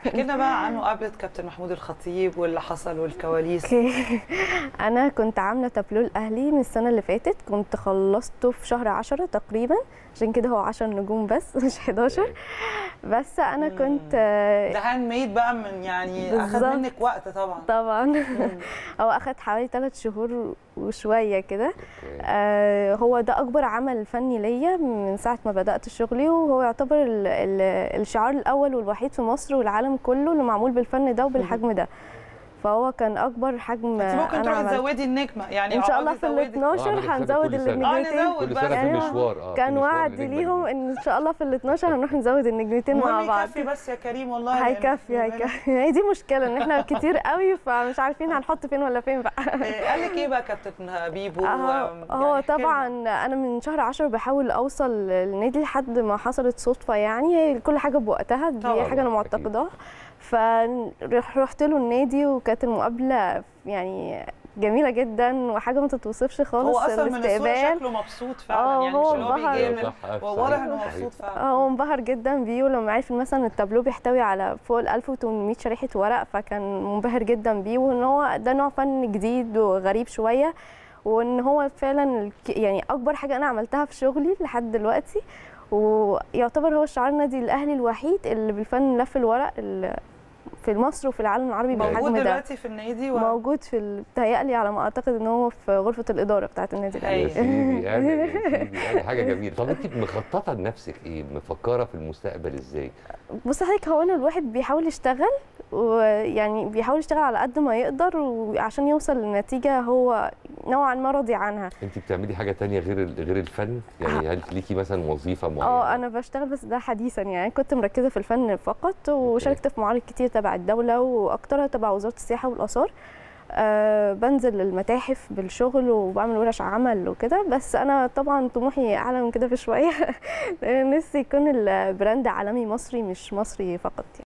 احكي لنا بقى عن مقابله كابتن محمود الخطيب واللي حصل والكواليس اوكي انا كنت عامله تابلو الاهلي من السنه اللي فاتت كنت خلصته في شهر 10 تقريبا عشان كده هو 10 نجوم بس مش 11 بس انا مم. كنت ده هاند ميد بقى من يعني اخذ بالظبط. منك وقت طبعا طبعا مم. هو اخد حوالي 3 شهور وشويه كده آه، هو ده اكبر عمل فني ليا من ساعه ما بدات شغلي وهو يعتبر ال- ال- الشعار الاول والوحيد في مصر والعالم كله اللي معمول بالفن ده وبالحجم ده فهو كان اكبر حجم انت ممكن انا تروحي عملته تزودي النجمه يعني ان شاء الله اقعدي في ال زودي. 12 آه، هنزود كل سنة. النجمتين آه، نزود كل بقى. سنه في يعني هو المشوار اه في كان مشوار وعد النجم ليهم المجيد. ان شاء الله في ال 12 هنروح نزود النجمتين مع المهم بعض يكفي بس يا كريم والله لأن هيكفي في هيكفي هي دي مشكله ان احنا كتير قوي فمش عارفين هنحط فين ولا فين بقى آه، قال لك ايه بقى كابتن بيبو هو آم، هو يعني احكي لنا. طبعا انا من شهر 10 بحاول اوصل للنادي لحد ما حصلت صدفه يعني هي كل حاجه بوقتها دي طبعاً، حاجه انا أكيد. معتقداها فرحت له النادي وكانت المقابله يعني جميله جدا وحاجه ما تتوصفش خالص هو اصلا من الصوره الاستقبال شكله مبسوط فعلا آه، يعني هو مش اللي هو انبهر. بيجامل صح، صح، وواضح انه صحيح. مبسوط فعلا اه هو انبهر جدا بيه ولما عرف مثلا التابلو بيحتوي على فوق ال 1800 شريحه ورق فكان منبهر جدا بيه وان هو ده نوع فن جديد وغريب شويه وان هو فعلا الك- يعني اكبر حاجه انا عملتها في شغلي لحد دلوقتي ويعتبر هو شعار النادي الاهلي الوحيد اللي بالفن لف الورق ال- في مصر وفي العالم العربي موجود بالحجم ده دلوقتي في النادي و... موجود في ال- بتهيألي على ما اعتقد ان هو في غرفه الاداره بتاعه النادي يا الاهلي سيدي انا يا سيدي انا حاجه جميله طب انت مخططه لنفسك ايه مفكره في المستقبل ازاي بص حضرتك هو انا الواحد بيحاول يشتغل ويعني بيحاول يشتغل على قد ما يقدر وعشان يوصل لنتيجه هو نوعا ما راضي عنها انت بتعملي حاجه تانية غير ال- غير الفن يعني هل ليكي مثلا وظيفه معينه اه انا بشتغل بس ده حديثا يعني كنت مركزه في الفن فقط وشاركت في معارض كتير تبع الدوله واكترها تبع وزاره السياحه والاثار أه بنزل المتاحف بالشغل وبعمل ورش عمل وكده بس انا طبعا طموحي اعلى من كده بشويه لان نفسي يكون البراند عالمي مصري مش مصري فقط يعني